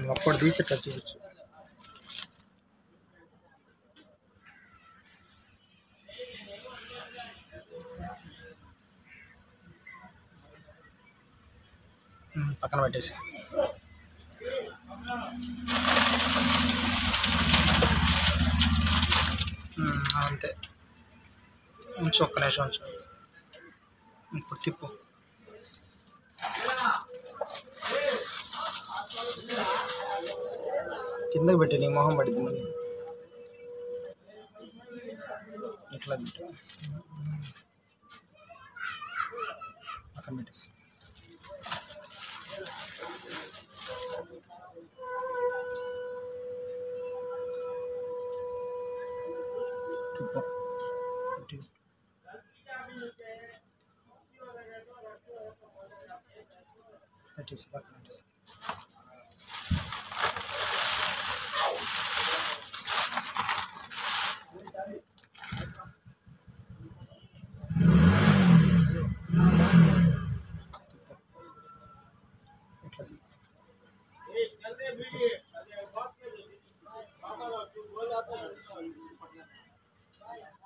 ఒక్కటి తీసి ఇట్లా చూపించు ఉమ్, పక్కన పెట్టేసి ఉమ్, అంతే ఉంచు ఒక్క నిమిషం ఉంచు ఇప్పుడు తిప్పు కిందకి పెట్టి నీ మొహం పడింది మళ్ళీ ఇట్లా పెట్టు పక్కన పెట్టేసి తిప్పు ఇటు. పెట్టేసి పక్కన పెట్టేసి ఇట్లా తిప్పు. పెట్టేసి.